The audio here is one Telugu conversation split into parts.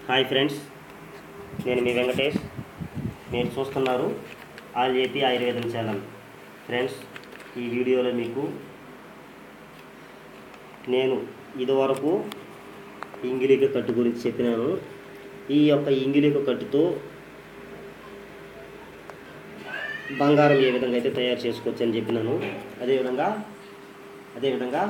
హాయ్ ఫ్రెండ్స్ నేను మీ వెంకటేష్ మీరు చూస్తున్నారు ఆల్ ఏపీ ఆయుర్వేదం ఛానల్ ఫ్రెండ్స్ ఈ వీడియోలో మీకు నేను ఇదివరకు ఇంగిలిక కట్టు గురించి చెప్పినాను ఈ యొక్క ఇంగిలిక కట్టుతో బంగారం ఏ విధంగా అయితే తయారు చేసుకోవచ్చు అని చెప్పినాను అదేవిధంగా అదేవిధంగా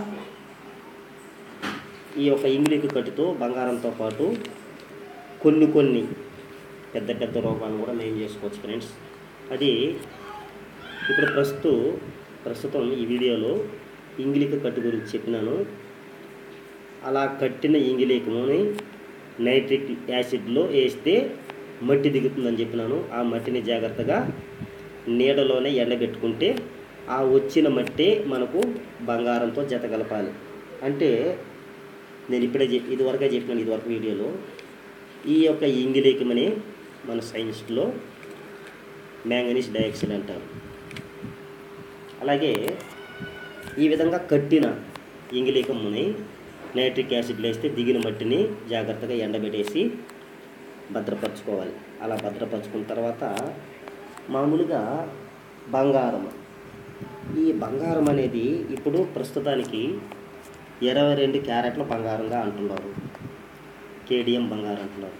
ఈ యొక్క ఇంగిలిక కట్టుతో బంగారంతో పాటు కొన్ని కొన్ని పెద్ద పెద్ద రోగాలను కూడా నయం చేసుకోవచ్చు ఫ్రెండ్స్ అది ఇప్పుడు ప్రస్తు ప్రస్తుతం ఈ వీడియోలో ఇంగిలిక కట్టు గురించి చెప్పినాను అలా కట్టిన ఇంగిలికముని నైట్రిక్ యాసిడ్లో వేస్తే మట్టి దిగుతుందని చెప్పినాను ఆ మట్టిని జాగ్రత్తగా నీడలోనే ఎండబెట్టుకుంటే ఆ వచ్చిన మట్టే మనకు బంగారంతో జత కలపాలి అంటే నేను ఇప్పుడే చెప్ ఇదివరకే చెప్పినాను ఇదివరకు వీడియోలో ఈ యొక్క ఇంగిలీకమని మన సైన్స్లో మ్యాంగనీస్ డయాక్సైడ్ అంటారు అలాగే ఈ విధంగా కట్టిన ఇంగిలీకముని నైట్రిక్ యాసిడ్లో వేస్తే దిగిన మట్టిని జాగ్రత్తగా ఎండబెట్టేసి భద్రపరచుకోవాలి అలా భద్రపరచుకున్న తర్వాత మామూలుగా బంగారం ఈ బంగారం అనేది ఇప్పుడు ప్రస్తుతానికి ఇరవై రెండు క్యారెట్ల బంగారంగా అంటున్నారు కేడిఎం బంగారం అంటున్నారు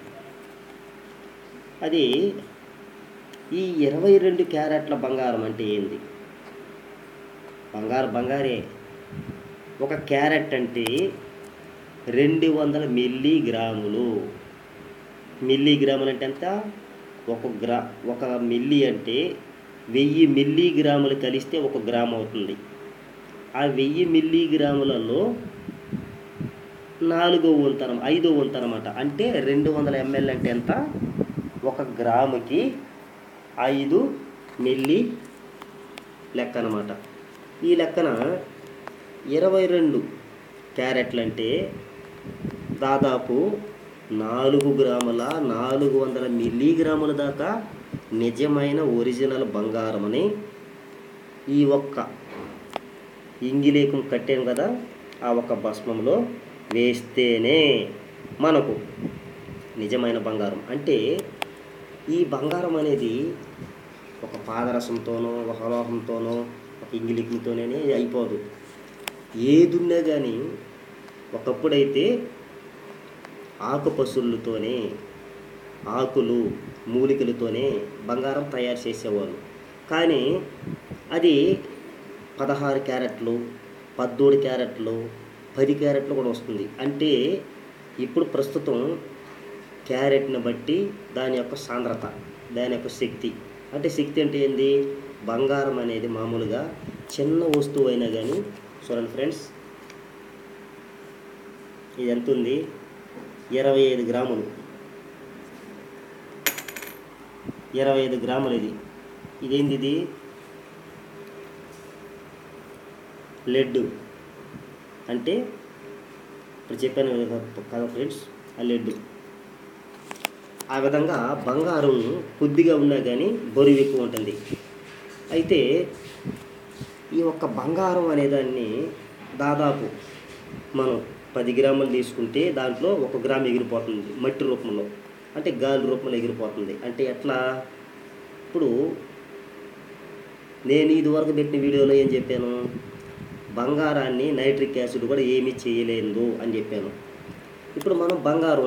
అది ఈ ఇరవై రెండు క్యారెట్ల బంగారం అంటే ఏంది బంగారు బంగారే ఒక క్యారెట్ అంటే రెండు వందల మిల్లీ గ్రాములు మిల్లీ గ్రాములు అంటే ఎంత ఒక గ్రా ఒక మిల్లీ అంటే వెయ్యి మిల్లీ గ్రాములు కలిస్తే ఒక గ్రామ్ అవుతుంది ఆ వెయ్యి మిల్లీ గ్రాములలో నాలుగో వంతనం ఐదో వంతనమాట అంటే రెండు వందల ఎంఎల్ అంటే ఎంత ఒక గ్రాముకి ఐదు మిల్లీ లెక్క అనమాట ఈ లెక్కన ఇరవై రెండు క్యారెట్లు అంటే దాదాపు నాలుగు గ్రాముల నాలుగు వందల మిల్లీగ్రాముల దాకా నిజమైన ఒరిజినల్ బంగారం అని ఈ ఒక్క ఇంగిలేకం కట్టాను కదా ఆ ఒక్క భస్మంలో వేస్తేనే మనకు నిజమైన బంగారం అంటే ఈ బంగారం అనేది ఒక పాదరసంతోనో ఒక లోహంతోనో ఒక ఇంగిలికంతోనే అయిపోదు ఏదున్నా కానీ ఒకప్పుడైతే ఆకు పశువులతోనే ఆకులు మూలికలతోనే బంగారం తయారు చేసేవాళ్ళు కానీ అది పదహారు క్యారెట్లు పద్దోడు క్యారెట్లు పది క్యారెట్లు కూడా వస్తుంది అంటే ఇప్పుడు ప్రస్తుతం క్యారెట్ని బట్టి దాని యొక్క సాంద్రత దాని యొక్క శక్తి అంటే శక్తి అంటే ఏంది బంగారం అనేది మామూలుగా చిన్న వస్తువు అయినా కానీ చూడండి ఫ్రెండ్స్ ఇది ఎంత ఉంది ఇరవై ఐదు గ్రాములు ఇరవై ఐదు గ్రాములు ఇది ఇదేంది ఇది లెడ్ అంటే ఇప్పుడు చెప్పాను కదా ఫ్రెండ్స్ ఆ లెడ్ ఆ విధంగా బంగారం కొద్దిగా ఉన్నా కానీ బరువు ఎక్కువ ఉంటుంది అయితే ఈ ఒక్క బంగారం అనేదాన్ని దాదాపు మనం పది గ్రాములు తీసుకుంటే దాంట్లో ఒక గ్రామ్ ఎగిరిపోతుంది మట్టి రూపంలో అంటే గాలి రూపంలో ఎగిరిపోతుంది అంటే ఎట్లా ఇప్పుడు నేను ఇదివరకు పెట్టిన వీడియోలో ఏం చెప్పాను బంగారాన్ని నైట్రిక్ యాసిడ్ కూడా ఏమీ చేయలేదు అని చెప్పాను ఇప్పుడు మనం బంగారం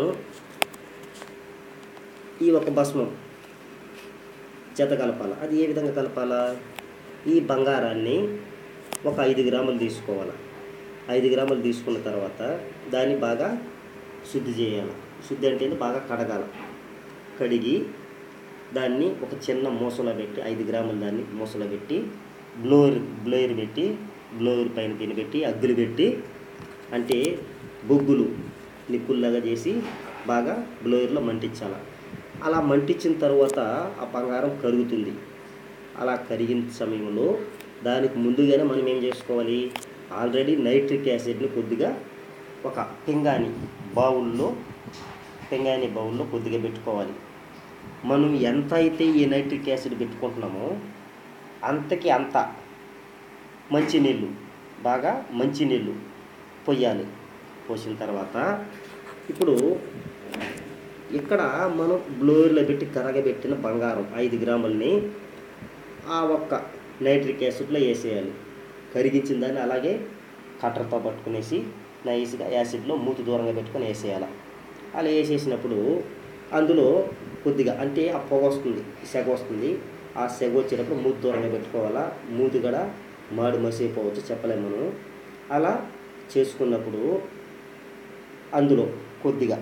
ఈ ఒక భస్మం జత కలపాలి అది ఏ విధంగా కలపాలా ఈ బంగారాన్ని ఒక ఐదు గ్రాములు తీసుకోవాలి ఐదు గ్రాములు తీసుకున్న తర్వాత దాన్ని బాగా శుద్ధి చేయాలి శుద్ధి అంటే ఏంది? బాగా కడగాల కడిగి దాన్ని ఒక చిన్న మూసలో పెట్టి ఐదు గ్రాములు దాన్ని మూసలో పెట్టి బ్లోయర్ బ్లోయర్ పెట్టి బ్లోయర్ పైన దీన్ని పెట్టి అగ్గులు పెట్టి అంటే బొగ్గులు నిప్పుల్లాగా చేసి బాగా బ్లోయర్లో మంటించాలి అలా మంటించిన తర్వాత ఆ బంగారం కరుగుతుంది అలా కరిగిన సమయంలో దానికి ముందుగానే మనం ఏం చేసుకోవాలి ఆల్రెడీ నైట్రిక్ యాసిడ్ని కొద్దిగా ఒక పింగాని బౌల్లో పింగాని బౌల్లో కొద్దిగా పెట్టుకోవాలి మనం ఎంత అయితే ఈ నైట్రిక్ యాసిడ్ పెట్టుకుంటున్నామో అంతకి అంత మంచినీళ్ళు బాగా మంచినీళ్ళు పొయ్యాలి పోసిన తర్వాత ఇప్పుడు ఇక్కడ మనం బ్లోయర్లో పెట్టి కరగబెట్టిన బంగారం ఐదు గ్రాములని ఆ ఒక్క నైట్రిక్ యాసిడ్లో వేసేయాలి కరిగించిన దాన్ని అలాగే కట్టర్తో పట్టుకునేసి నైస్గా యాసిడ్లో మూతి దూరంగా పెట్టుకొని వేసేయాలి అలా వేసేసినప్పుడు అందులో కొద్దిగా అంటే ఆ పొగ వస్తుంది సెగ వస్తుంది ఆ సెగ వచ్చేటప్పుడు మూతి దూరంగా పెట్టుకోవాలా మూతి కూడా మాడు మసిపోవచ్చు చెప్పలేము మనం అలా చేసుకున్నప్పుడు అందులో కొద్దిగా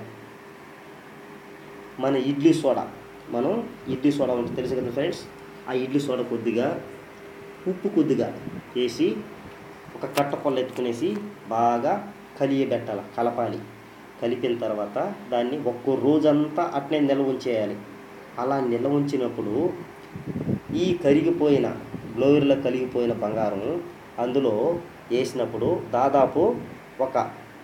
మన ఇడ్లీ సోడా మనం ఇడ్లీ సోడా ఉంటుంది తెలుసు కదా ఫ్రెండ్స్ ఆ ఇడ్లీ సోడా కొద్దిగా ఉప్పు కొద్దిగా వేసి ఒక కట్ట పొల్ల ఎత్తుకునేసి బాగా కలియబెట్టాలి కలపాలి కలిపిన తర్వాత దాన్ని ఒక్కో రోజంతా అట్నే నిల్వ ఉంచేయాలి అలా నిల్వ ఉంచినప్పుడు ఈ కరిగిపోయిన బ్లోయర్లో కలిగిపోయిన బంగారం అందులో వేసినప్పుడు దాదాపు ఒక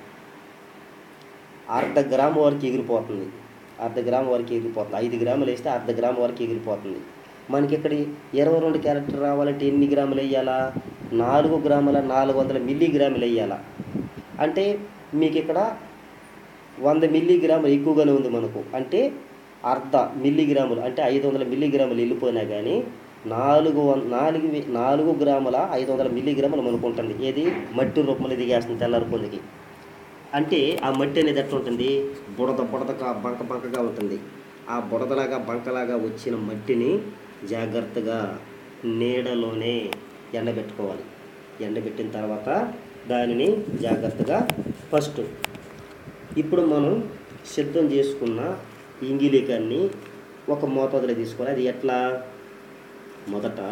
అర్ధ గ్రాము వరకు ఎగిరిపోతుంది అర్ధ గ్రాము వరకు ఎగిరిపోతుంది ఐదు గ్రాములు వేస్తే అర్ధ గ్రాము వరకు ఎగిరిపోతుంది మనకి ఇక్కడ ఇరవై రెండు క్యారెక్టర్ రావాలంటే ఎన్ని గ్రాములు వేయాలా నాలుగు గ్రాముల నాలుగు వందల మిల్లీ గ్రాములు వేయాలా అంటే మీకు ఇక్కడ వంద మిల్లీగ్రాములు ఎక్కువగానే ఉంది మనకు అంటే అర్ధ మిల్లీగ్రాములు అంటే ఐదు వందల మిల్లీగ్రాములు వెళ్ళిపోయినా కానీ నాలుగు వం నాలుగు వే- నాలుగు గ్రాముల ఐదు వందల మిల్లీగ్రాములు మనకు ఉంటుంది ఏది మట్టి రూపంలో దిగేస్తుంది తెల్లారి పొందికి అంటే ఆ మట్టి అనేది ఎట్లా ఉంటుంది బుడద బుడదగా బంక బంకగా ఉంటుంది ఆ బుడదలాగా బంకలాగా వచ్చిన మట్టిని జాగ్రత్తగా నీడలోనే ఎండబెట్టుకోవాలి ఎండబెట్టిన తర్వాత దానిని జాగ్రత్తగా ఫస్ట్ ఇప్పుడు మనం సిద్ధం చేసుకున్న ఇంగిలికాన్ని ఒక మోతాదులో తీసుకోవాలి అది ఎట్లా మొదట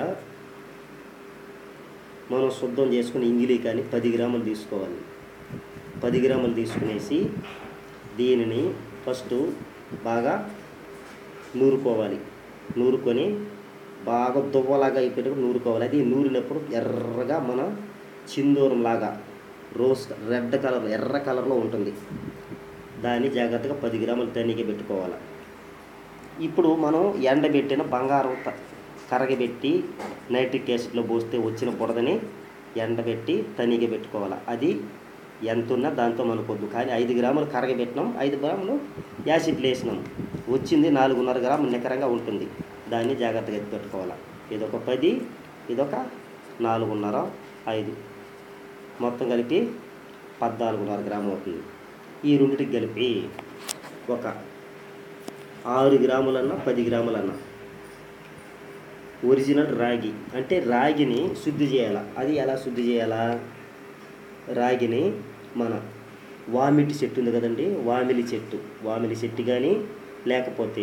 మనం శుద్ధం చేసుకున్న ఇంగిలికాన్ని పది గ్రాములు తీసుకోవాలి పది గ్రాములు తీసుకునేసి దీనిని ఫస్ట్ బాగా నూరుకోవాలి నూరుకొని బాగా దువ్వలాగా అయిపోయేటప్పుడు నూరుకోవాలి అది నూరినప్పుడు ఎర్రగా మన చిందూరం లాగా రోజ్ రెడ్ కలర్ ఎర్ర కలర్లో ఉంటుంది దాన్ని జాగ్రత్తగా పది గ్రాములు తనిఖీ పెట్టుకోవాలి ఇప్పుడు మనం ఎండబెట్టిన బంగారం త- కరగబెట్టి నైట్రిక్ యాసిడ్లో పోస్తే వచ్చిన బుడదని ఎండబెట్టి తనిఖీ పెట్టుకోవాలి అది ఎంత ఉన్నా దాంతో మనకొద్దు కానీ ఐదు గ్రాములు కరగబెట్టినాం ఐదు గ్రాములు యాసిడ్లు వేసినాం వచ్చింది నాలుగున్నర గ్రాములు నికరంగా ఉంటుంది దాన్ని జాగ్రత్తగా ఎత్తి పెట్టుకోవాలి ఇదొక పది ఇదొక నాలుగున్నర ఐదు మొత్తం కలిపి పద్నాలుగున్నర గ్రాములు అవుతుంది ఈ రెండింటికి కలిపి ఒక ఆరు గ్రాములన్నా పది గ్రాములన్నా ఒరిజినల్ రాగి అంటే రాగిని శుద్ధి చేయాలా అది ఎలా శుద్ధి చేయాలా రాగిని మన వామిటి చెట్టు ఉంది కదండి వామిలి చెట్టు వామిలి చెట్టు కానీ లేకపోతే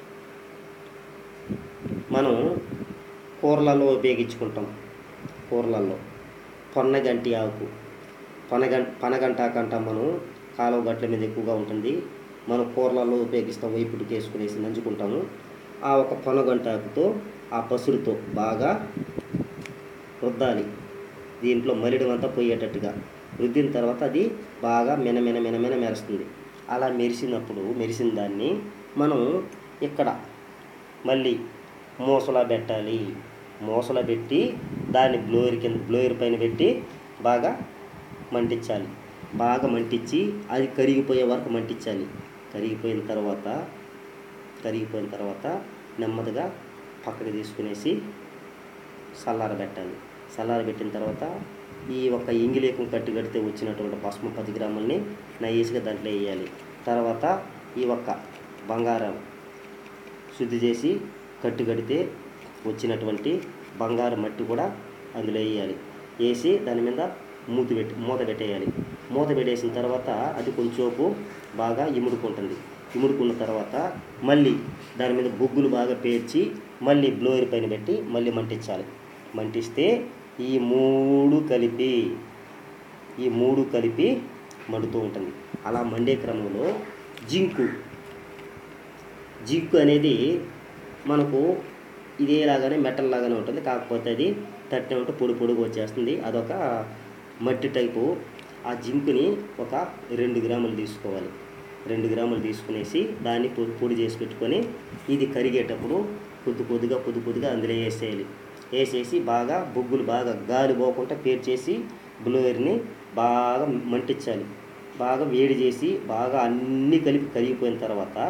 మనం కూరలలో ఉపయోగించుకుంటాం కూరలలో పొన్నగంటి ఆకు పనగం పనగంటాకు అంటాం మనం కాలువ గట్ల మీద ఎక్కువగా ఉంటుంది మనం కూరలలో ఉపయోగిస్తాం వైపుడికి వేసుకునేసి నంచుకుంటాము ఆ ఒక పొనగంటాకుతో ఆ పసురుతో బాగా రుద్దాలి దీంట్లో మలిడం అంతా పోయేటట్టుగా రుద్దిన తర్వాత అది బాగా మెనమెన మెనమెన మెరుస్తుంది అలా మెరిసినప్పుడు మెరిసిన దాన్ని మనం ఇక్కడ మళ్ళీ మూసలా పెట్టాలి మూసలా పెట్టి దాన్ని బ్లోయర్ కింద బ్లోయర్ పైన పెట్టి బాగా మంటించాలి బాగా మంటించి అది కరిగిపోయే వరకు మంటించాలి కరిగిపోయిన తర్వాత కరిగిపోయిన తర్వాత నెమ్మదిగా పక్కకి తీసుకునేసి చల్లారబెట్టాలి చల్లారబెట్టిన తర్వాత ఈ ఒక ఇంగిలేకం కట్టి కడితే వచ్చినటువంటి భస్మ పది గ్రాములని నైస్గా దాంట్లో వేయాలి తర్వాత ఈ ఒక్క బంగారం శుద్ధి చేసి కట్టు కడితే వచ్చినటువంటి బంగారు మట్టి కూడా అందులో వేయాలి వేసి దాని మీద మూత పెట్టి మూత పెట్టేయాలి మూత పెట్టేసిన తర్వాత అది కొంచెంసేపు బాగా ఇముడుకుంటుంది ఇముడుకున్న తర్వాత మళ్ళీ దాని మీద బొగ్గులు బాగా పేర్చి మళ్ళీ బ్లోయర్ పైన పెట్టి మళ్ళీ మంటించాలి మంటిస్తే ఈ మూడు కలిపి ఈ మూడు కలిపి మండుతూ ఉంటుంది అలా మండే క్రమంలో జింకు జింకు అనేది మనకు ఇదేలాగానే మెటల్ లాగానే ఉంటుంది కాకపోతే అది తట్టిన ఉంటే పొడి పొడిగా వచ్చేస్తుంది అదొక మట్టి టైపు ఆ జింకుని ఒక రెండు గ్రాములు తీసుకోవాలి రెండు గ్రాములు తీసుకునేసి దాన్ని పొడి పొడి చేసి పెట్టుకొని ఇది కరిగేటప్పుడు కొద్ది కొద్దిగా కొద్ది కొద్దిగా అందులో వేసేయాలి వేసేసి బాగా బొగ్గులు బాగా గాలి పోకుండా పేర్చేసి బ్లోయర్ని బాగా మంటించాలి బాగా వేడి చేసి బాగా అన్నీ కలిపి కరిగిపోయిన తర్వాత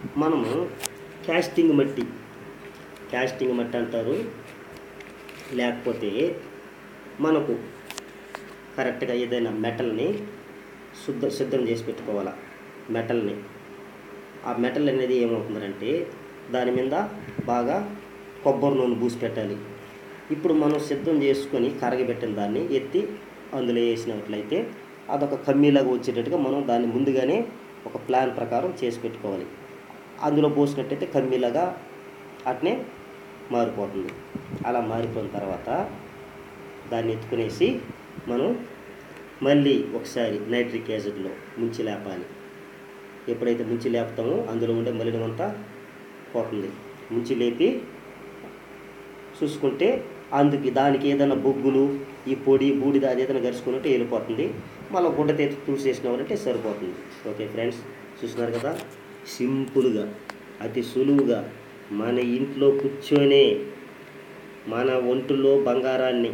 మనము క్యాస్టింగ్ మట్టి క్యాస్టింగ్ మట్టి అంటారు లేకపోతే మనకు కరెక్ట్గా ఏదైనా మెటల్ని శుద్ధ సిద్ధం చేసి పెట్టుకోవాలి మెటల్ని ఆ మెటల్ అనేది ఏమవుతుందంటే దాని మీద బాగా కొబ్బరి నూనె పూసి పెట్టాలి ఇప్పుడు మనం సిద్ధం చేసుకొని కరగబెట్టిన దాన్ని ఎత్తి అందులో వేసినట్లయితే అదొక కమ్మీలాగా వచ్చేటట్టుగా మనం దాన్ని ముందుగానే ఒక ప్లాన్ ప్రకారం చేసి పెట్టుకోవాలి అందులో పోసినట్టయితే కమ్మీలాగా అట్నే మారిపోతుంది అలా మారిపోయిన తర్వాత దాన్ని ఎత్తుకునేసి మనం మళ్ళీ ఒకసారి నైట్రిక్ యాసిడ్లో ముంచి లేపాలి ఎప్పుడైతే ముంచి లేపుతామో అందులో ఉండే మలినం అంతా పోతుంది ముంచి లేపి చూసుకుంటే అందుకు దానికి ఏదైనా బొగ్గులు ఈ పొడి బూడిద అది ఏదైనా గరుచుకున్నట్టు వెళ్ళిపోతుంది మళ్ళీ గుడ్డ తెచ్చి చూసేసినామంటే సరిపోతుంది ఓకే ఫ్రెండ్స్ చూస్తున్నారు కదా సింపుల్గా అతి సులువుగా మన ఇంట్లో కూర్చొనే మన ఒంటిలో బంగారాన్ని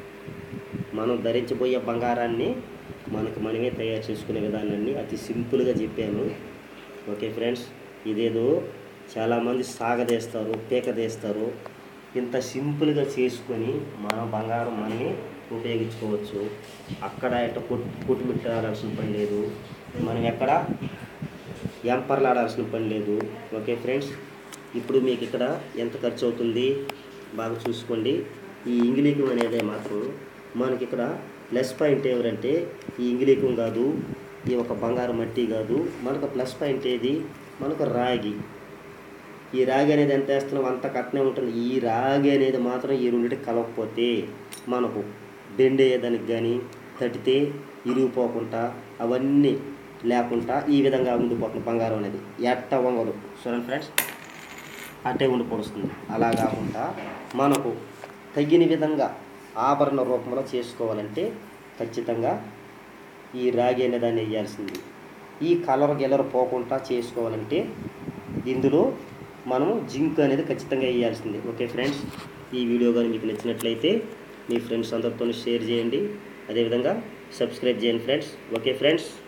మనం ధరించబోయే బంగారాన్ని మనకు మనమే తయారు చేసుకునే విధానాన్ని అతి సింపుల్గా చెప్పాను ఓకే ఫ్రెండ్స్ ఇదేదో చాలామంది సాగదేస్తారు పీకదేస్తారు ఇంత సింపుల్గా చేసుకొని మన బంగారం మనమే ఉపయోగించుకోవచ్చు అక్కడ ఎట్ట కొట్టు కొట్టుమిట్టాడాల్సిన పని లేదు మనం ఎక్కడ ఎంపర్లాడాల్సిన పని లేదు ఓకే ఫ్రెండ్స్ ఇప్పుడు మీకు ఇక్కడ ఎంత ఖర్చు అవుతుంది బాగా చూసుకోండి ఈ ఇంగిలీకం అనేది మాత్రం మనకి ఇక్కడ ప్లస్ పాయింట్ ఎవరంటే ఈ ఇంగిలీకం కాదు ఈ ఒక బంగారు మట్టి కాదు మనకు ప్లస్ పాయింట్ ఏది మనకు రాగి ఈ రాగి అనేది ఎంత వేస్తున్నాం అంత కట్నే ఉంటుంది ఈ రాగి అనేది మాత్రం ఈ రెండింటికి కలవకపోతే మనకు బెండేయడానికి కానీ తట్టితే ఇరిగిపోకుండా అవన్నీ లేకుండా ఈ విధంగా ఉండిపోతుంది బంగారం అనేది ఎట్ట వంగదు చూడండి ఫ్రెండ్స్ అట్టే ఉండి పొడుస్తుంది అలా కాకుండా మనకు తగిన విధంగా ఆభరణ రూపంలో చేసుకోవాలంటే ఖచ్చితంగా ఈ రాగి అనే దాన్ని వేయాల్సింది ఈ కలర్ గిలర్ పోకుండా చేసుకోవాలంటే ఇందులో మనము జింక్ అనేది ఖచ్చితంగా వేయాల్సింది ఓకే ఫ్రెండ్స్ ఈ వీడియో కానీ మీకు నచ్చినట్లయితే మీ ఫ్రెండ్స్ అందరితో షేర్ చేయండి అదేవిధంగా సబ్స్క్రైబ్ చేయండి ఫ్రెండ్స్ ఓకే ఫ్రెండ్స్